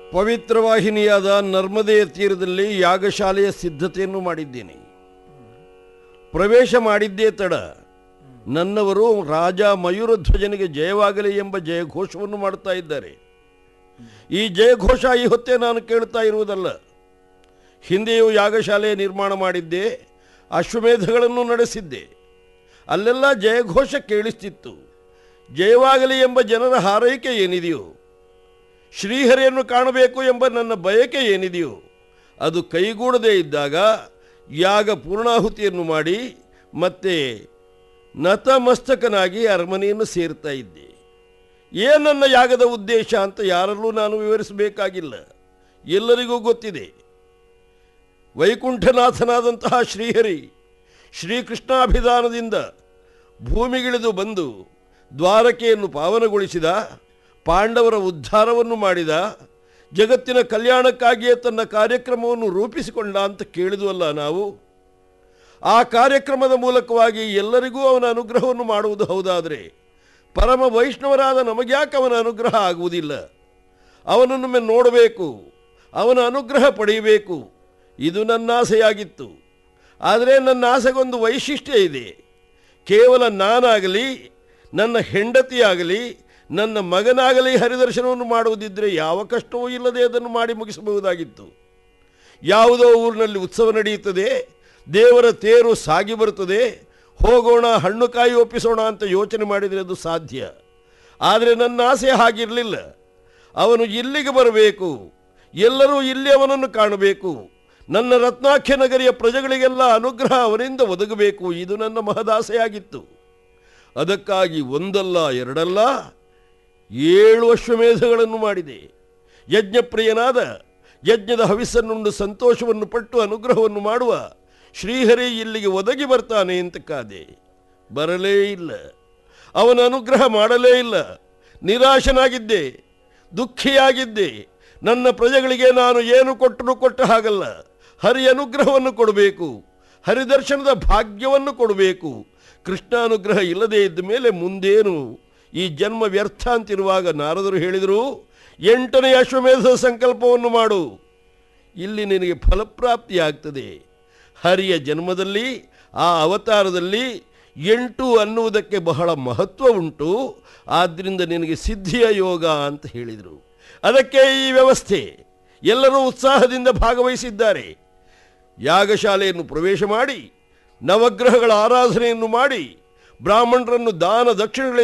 ಪವಿತ್ರ ವಾಹಿನಿಯಾದ ನರ್ಮದೆಯ ತೀರದಲ್ಲಿ ಯಾಗಶಾಲೆಯ ಸಿದ್ಧತೆಯನ್ನು ಮಾಡಿದ್ದೇನೆ ಪ್ರವೇಶ ಮಾಡಿದ್ದೇ ತಡ ನನ್ನವರು ರಾಜ ಮಯೂರಧ್ವಜನಿಗೆ ಜಯವಾಗಲಿ ಎಂಬ ಜಯಘೋಷವನ್ನು ಮಾಡುತ್ತಾ ಇದ್ದಾರೆ ಈ ಜಯಘೋಷ ಈ ಹೊತ್ತೇ ನಾನು ಕೇಳುತ್ತಾ ಇರುವುದಲ್ಲ ಹಿಂದೆಯೂ ಯಾಗಶಾಲೆಯ ನಿರ್ಮಾಣ ಮಾಡಿದ್ದೆ ಅಶ್ವಮೇಧಗಳನ್ನು ನಡೆಸಿದ್ದೆ ಅಲ್ಲೆಲ್ಲ ಜಯಘೋಷ ಕೇಳಿಸ್ತಿತ್ತು ಜಯವಾಗಲಿ ಎಂಬ ಜನರ ಹಾರೈಕೆ ಏನಿದೆಯೋ ಶ್ರೀಹರಿಯನ್ನು ಕಾಣಬೇಕು ಎಂಬ ನನ್ನ ಬಯಕೆ ಏನಿದೆಯೋ ಅದು ಕೈಗೂಡದೇ ಇದ್ದಾಗ ಯಾಗ ಪೂರ್ಣಾಹುತಿಯನ್ನು ಮಾಡಿ ಮತ್ತೆ ನತಮಸ್ತಕನಾಗಿ ಅರಮನೆಯನ್ನು ಸೇರ್ತಾ ಇದ್ದೆ ಏನನ್ನ ಯಾಗದ ಉದ್ದೇಶ ಅಂತ ಯಾರಲ್ಲೂ ನಾನು ವಿವರಿಸಬೇಕಾಗಿಲ್ಲ ಎಲ್ಲರಿಗೂ ಗೊತ್ತಿದೆ ವೈಕುಂಠನಾಥನಾದಂತಹ ಶ್ರೀಹರಿ ಶ್ರೀಕೃಷ್ಣಾಭಿಧಾನದಿಂದ ಭೂಮಿಗಿಳಿದು ಬಂದು ದ್ವಾರಕೆಯನ್ನು ಪಾವನಗೊಳಿಸಿದ ಪಾಂಡವರ ಉದ್ಧಾರವನ್ನು ಮಾಡಿದ ಜಗತ್ತಿನ ಕಲ್ಯಾಣಕ್ಕಾಗಿಯೇ ತನ್ನ ಕಾರ್ಯಕ್ರಮವನ್ನು ರೂಪಿಸಿಕೊಂಡ ಅಂತ ಕೇಳಿದ್ವಲ್ಲ ನಾವು ಆ ಕಾರ್ಯಕ್ರಮದ ಮೂಲಕವಾಗಿ ಎಲ್ಲರಿಗೂ ಅವನ ಅನುಗ್ರಹವನ್ನು ಮಾಡುವುದು ಹೌದಾದರೆ ಪರಮ ವೈಷ್ಣವರಾದ ನಮಗ್ಯಾಕೆ ಅವನ ಅನುಗ್ರಹ ಆಗುವುದಿಲ್ಲ ಅವನನ್ನೊಮ್ಮೆ ನೋಡಬೇಕು ಅವನ ಅನುಗ್ರಹ ಪಡೆಯಬೇಕು ಇದು ನನ್ನ ಆಸೆಯಾಗಿತ್ತು ಆದರೆ ನನ್ನ ಆಸೆಗೊಂದು ವೈಶಿಷ್ಟ್ಯ ಇದೆ ಕೇವಲ ನಾನಾಗಲಿ ನನ್ನ ಹೆಂಡತಿಯಾಗಲಿ ನನ್ನ ಮಗನಾಗಲಿ ಹರಿದರ್ಶನವನ್ನು ಮಾಡುವುದಿದ್ದರೆ ಯಾವ ಕಷ್ಟವೂ ಇಲ್ಲದೆ ಅದನ್ನು ಮಾಡಿ ಮುಗಿಸಬಹುದಾಗಿತ್ತು ಯಾವುದೋ ಊರಿನಲ್ಲಿ ಉತ್ಸವ ನಡೆಯುತ್ತದೆ ದೇವರ ತೇರು ಸಾಗಿ ಬರುತ್ತದೆ ಹೋಗೋಣ ಹಣ್ಣು ಕಾಯಿ ಒಪ್ಪಿಸೋಣ ಅಂತ ಯೋಚನೆ ಮಾಡಿದರೆ ಅದು ಸಾಧ್ಯ ಆದರೆ ನನ್ನ ಆಸೆ ಹಾಗಿರಲಿಲ್ಲ ಅವನು ಇಲ್ಲಿಗೆ ಬರಬೇಕು ಎಲ್ಲರೂ ಇಲ್ಲಿ ಅವನನ್ನು ಕಾಣಬೇಕು ನನ್ನ ರತ್ನಾಖ್ಯ ನಗರಿಯ ಪ್ರಜೆಗಳಿಗೆಲ್ಲ ಅನುಗ್ರಹ ಅವನಿಂದ ಒದಗಬೇಕು ಇದು ನನ್ನ ಮಹದಾಸೆಯಾಗಿತ್ತು ಅದಕ್ಕಾಗಿ ಒಂದಲ್ಲ ಎರಡಲ್ಲ ಏಳು ಅಶ್ವಮೇಧಗಳನ್ನು ಮಾಡಿದೆ ಯಜ್ಞಪ್ರಿಯನಾದ ಯಜ್ಞದ ಹವಿಸ್ಸನ್ನುಂಡು ಸಂತೋಷವನ್ನು ಪಟ್ಟು ಅನುಗ್ರಹವನ್ನು ಮಾಡುವ ಶ್ರೀಹರಿ ಇಲ್ಲಿಗೆ ಒದಗಿ ಬರ್ತಾನೆ ಅಂತ ಕಾದೆ ಬರಲೇ ಇಲ್ಲ ಅವನ ಅನುಗ್ರಹ ಮಾಡಲೇ ಇಲ್ಲ ನಿರಾಶನಾಗಿದ್ದೆ ದುಃಖಿಯಾಗಿದ್ದೆ ನನ್ನ ಪ್ರಜೆಗಳಿಗೆ ನಾನು ಏನು ಕೊಟ್ಟರೂ ಕೊಟ್ಟ ಹಾಗಲ್ಲ ಹರಿ ಅನುಗ್ರಹವನ್ನು ಕೊಡಬೇಕು ಹರಿದರ್ಶನದ ಭಾಗ್ಯವನ್ನು ಕೊಡಬೇಕು ಕೃಷ್ಣ ಅನುಗ್ರಹ ಇಲ್ಲದೇ ಇದ್ದ ಮೇಲೆ ಮುಂದೇನು ಈ ಜನ್ಮ ವ್ಯರ್ಥ ಅಂತಿರುವಾಗ ನಾರದರು ಹೇಳಿದರು ಎಂಟನೇ ಅಶ್ವಮೇಧ ಸಂಕಲ್ಪವನ್ನು ಮಾಡು ಇಲ್ಲಿ ನಿನಗೆ ಫಲಪ್ರಾಪ್ತಿಯಾಗ್ತದೆ ಹರಿಯ ಜನ್ಮದಲ್ಲಿ ಆ ಅವತಾರದಲ್ಲಿ ಎಂಟು ಅನ್ನುವುದಕ್ಕೆ ಬಹಳ ಮಹತ್ವ ಉಂಟು ಆದ್ದರಿಂದ ನಿನಗೆ ಸಿದ್ಧಿಯ ಯೋಗ ಅಂತ ಹೇಳಿದರು ಅದಕ್ಕೆ ಈ ವ್ಯವಸ್ಥೆ ಎಲ್ಲರೂ ಉತ್ಸಾಹದಿಂದ ಭಾಗವಹಿಸಿದ್ದಾರೆ ಯಾಗಶಾಲೆಯನ್ನು ಪ್ರವೇಶ ಮಾಡಿ ನವಗ್ರಹಗಳ ಆರಾಧನೆಯನ್ನು ಮಾಡಿ ಬ್ರಾಹ್ಮಣರನ್ನು ದಾನ ದಕ್ಷಿಣಗಳಿಂದ